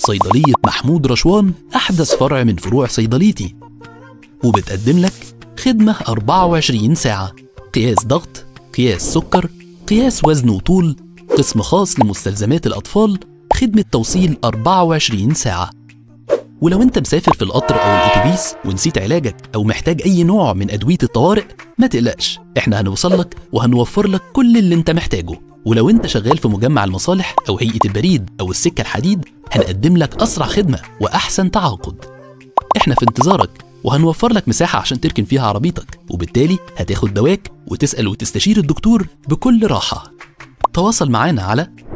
صيدلية محمود رشوان أحدث فرع من فروع صيدليتي وبتقدم لك خدمة 24 ساعة قياس ضغط قياس سكر قياس وزن وطول قسم خاص لمستلزمات الأطفال خدمة توصيل 24 ساعة ولو انت مسافر في القطر او الاتوبيس ونسيت علاجك او محتاج اي نوع من ادويه الطوارئ ما تقلقش احنا هنوصل لك وهنوفر لك كل اللي انت محتاجه ولو انت شغال في مجمع المصالح او هيئه البريد او السكه الحديد هنقدم لك اسرع خدمه واحسن تعاقد احنا في انتظارك وهنوفر لك مساحه عشان تركن فيها عربيتك وبالتالي هتاخد دواك وتسال وتستشير الدكتور بكل راحه تواصل معانا على